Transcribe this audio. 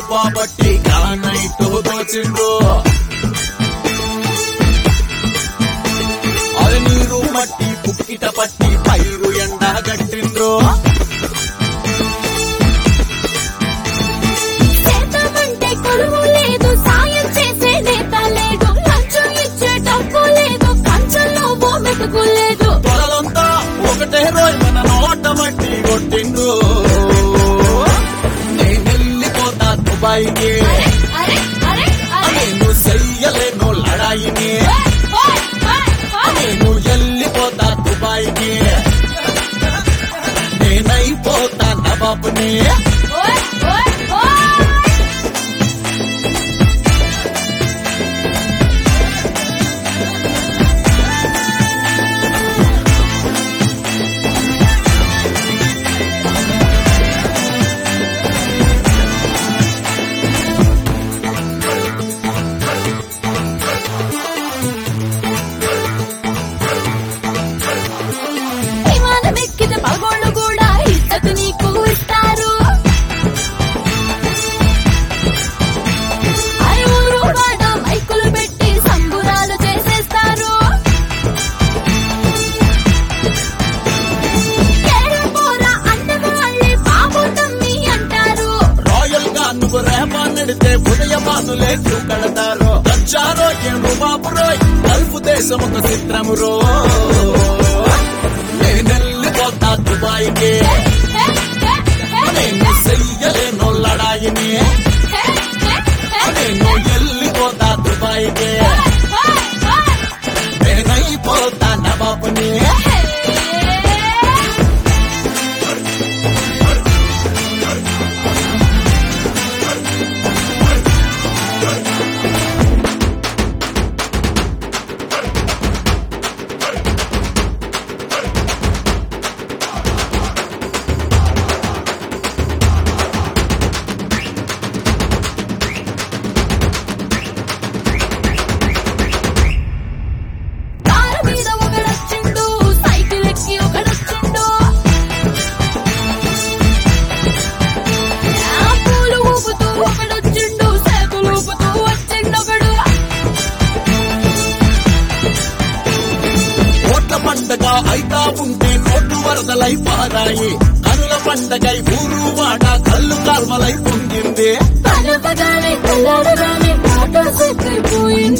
డబ్బా బట్టి గ్రానైట్ దోచిండ్రు అది నీరు మట్టి పుక్కిట పట్టి పైరు ఎండ గట్టిండ్రు చేద్దామంటే కొలువు లేదు సాయం చేసే నేత లేదు లంచం ఇచ్చే డబ్బు లేదు కంచంలో ఓ మెతుకు లేదు త్వరలంతా ఒకటే రోజు మన నోట మట్టి కొట్టిండ్రు నేను వెళ్ళిపోతా దుబాయ్కి అరే అరే అరే అరే నేను చెయ్యలేను లడాయిని ఓయ్, ఓయ్, ఓయ్. నేను వెళ్ళిపోతా దుబాయ్కి నేనైపోతా నవాబుని ఓయ్, ఓయ్, ఓయ్. విమానం ఎక్కిన పగోళ్ళు కూడా ఇద్దరు నీకు ఇస్తారు ఐదుగురు వాడ మైకులు పెట్టి సంబురాలు చేసేస్తారు ఏడుపోరా అన్నగాళ్ళే బాబు తమ్మి అంటారు రాయల్ గా నువ్వు రేపాన్నడితే ఉదయమానులే కడతారు వచ్చారో ఏడు బాబురోయ్ గల్ఫ్ దేశం ఒక చిత్రము రో నేనెళ్ళిపోతా దుబాయ్కి నేను చెయ్యలేను లడాయిని నేను వెళ్ళిపోతా దుబాయ్కి నేనైపోతా నవాబుని కారు మీద ఒకడొచ్చిండు సైకిల్ ఎక్కి ఒకడొచ్చిండు ఆ పూలు ఊపుతూ ఒకడొచ్చిండు సేపులు ఊపుతూ వచ్చిండొకడు ఓట్ల పండగ అయితా ఉంటే నోట్లు వరదలై పారాయి కనుల పండగై ఊరు వాడ కళ్ళు కాల్వలై పొంగింది పలపగానే కలడగానే మాట సెక్కిపోయింది